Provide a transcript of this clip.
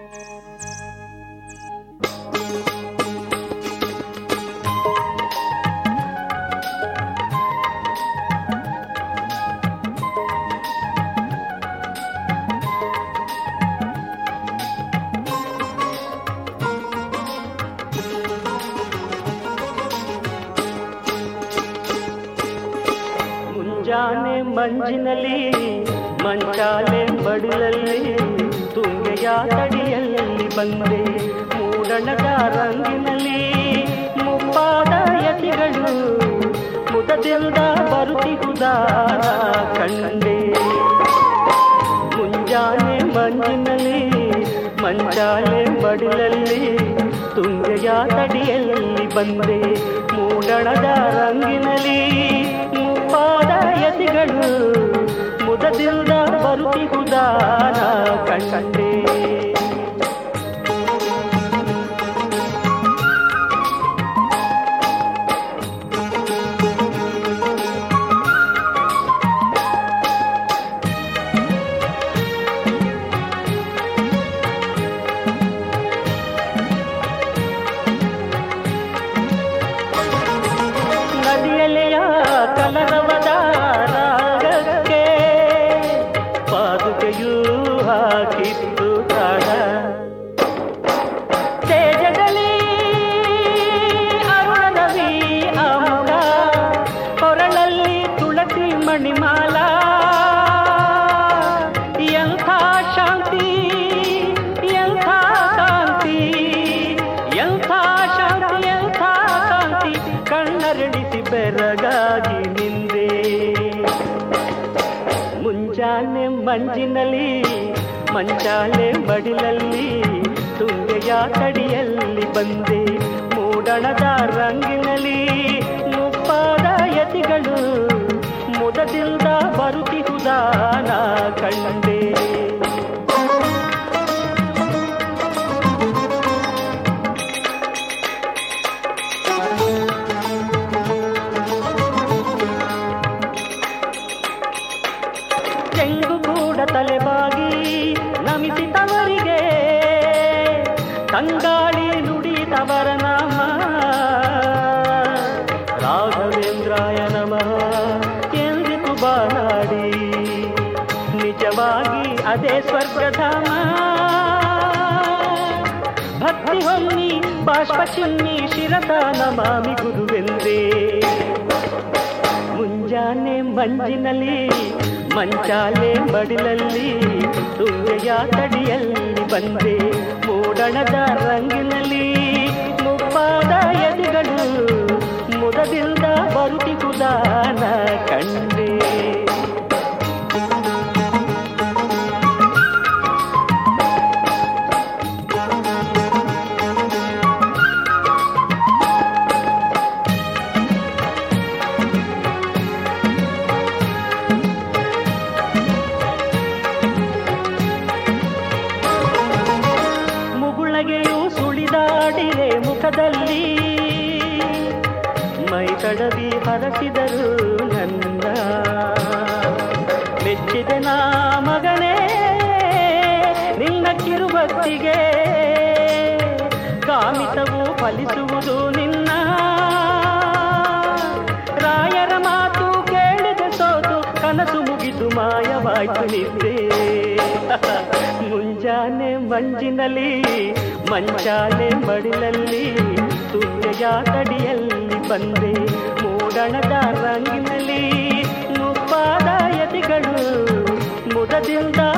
ಮುಂಜಾನೆ ಮಂಜಿನಲ್ಲಿ ಮಂಚಾಲೆ ಮಡಿಲಲ್ಲಿ ತುಂಗೆಯ ತಡಿಯಲ್ಲಿ ಬಂದೆ ಮೂಡಣದ ರಂಗಿನಲ್ಲಿ ಮುಪ್ಪಾದ ಯತಿಗಳು ಮುದದಿಂದ ಬರುತ್ತಿರುವುದಾನ ಕಂಡೆ ಮುಂಜಾನೆ ಮಂಜಿನಲ್ಲಿ ಮಂಚಾಲೆ ಮಡಿಲಲ್ಲಿ ತುಂಗೆಯ ತಡಿಯಲ್ಲಿ ಬಂದೆ ಮೂಡಣದ ರಂಗಿನಲ್ಲಿ ಮುಪ್ಪಾದ ಯತಿಗಳು ಮುದದಿಂದ ಬರುತ್ತಿರುವುದಾನ ಕಂಡೆ ನದಿಯಲೆಯ ಕಲರವದ ರಾಗಕ್ಕೆ ಪಾದುಕೆಯೂ ಹಾಕಿತ್ತು ತಾಳ ತೇಜಗಲಿ ಅರುಣನವಿ ಅಮುಗ ಕೊರಳಲ್ಲಿ ತುಳಸಿ ಮಣಿಮಾಲ ಎಂಥ ಶಾಂತಿ ಎಂಥ ಕಾಂತಿ ಎಂಥ ಶಾಂತಿ ಎಂಥ ಕಾಂತಿ ಕಣ್ಣರಳಿಸಿ ಬೆರಗಾಗಿ ನಿಂದೆ ಮುಂಜಾನೆ ಮಂಜಿನಲ್ಲಿ ಮಂಚಾಲೆ ಮಡಿಲಲ್ಲಿ ತುಂಗೆಯ ತಡಿಯಲ್ಲಿ ಬಂದೆ ಮೂಡಣದ ರಂಗಿನಲ್ಲಿ ಮುಪ್ಪಾದ ಯತಿಗಳು ಮುದದಿಂದ ಬರುತ್ತಿರುವುದಾನ ಕಂಡೆ ಚೆಂಗು ಕೂಡ ತಲೆಬಾಗಿ ನಮಿಸಿದವರಿಗೆ ತಂಗಾಳಿ ನುಡಿದವರ ನಾಮ ರಾಘವೇಂದ್ರಾಯ ನಮಃ ಎಂದಿತು ಬಾನಾಡಿ ನಿಜವಾಗಿ ಅದೇ ಸ್ವರ್ಗಧಾಮ ಭಕ್ತಿ ಹೊಮ್ಮಿ ಬಾಷ್ಪ ಚಿಮ್ಮಿ ಶಿರತ ನಮಾಮಿ ಗುರುವೆಂದೇ ಮುಂಜಾನೆ ಮಂಜಿನಲ್ಲಿ ಮಂಚಾಲೆ ಮಡಿಲಲ್ಲಿ ತುಂಗೆಯ ತಡಿಯಲ್ಲಿ ಬಂದೆ ಮೂಡಣದ ರಂಗಿನಲ್ಲಿ ಮುಪ್ಪಾದ ಎದಿಗಳು ಮುದದಿಂದ ಬರುತ್ತಿಗುದಾನ ಕಂಡೆ ಮುಗುಳಗೆಯು ಸುಳಿದಾಡಿರೆ ಮುಖದಲ್ಲಿ ಮೈ ತಡವಿ ಹರಸಿದರು ನನ್ನ ಮೆಚ್ಚಿದೆ ನಾ ಮಗನೇ ನಿನ್ನ ಕಿರುಭಕ್ತಿಗೆ ಕಾಮಿತವು ಫಲಿಸುವುದು ನಿನ್ನ ರಾಯರ ಮಾತು ಕೇಳಿದೆ ಸೋತು ಕನಸು ಮುಗಿದು ಮಾಯವಾಯ್ತು ನಿದ್ದೆ ಮುಂಜಾನೆ ಮಂಜಿನಲ್ಲಿ ಮಂಚಾಲೆ ಮಡಿಲಲ್ಲಿ ತುಂಗೆಯ ತಡಿಯಲ್ಲಿ ಬಂದೆ ಮೂಡಣದ ರಂಗಿನಲ್ಲಿ ಮುಪ್ಪಾದ ಯತಿಗಳು ಮುದದಿಂದ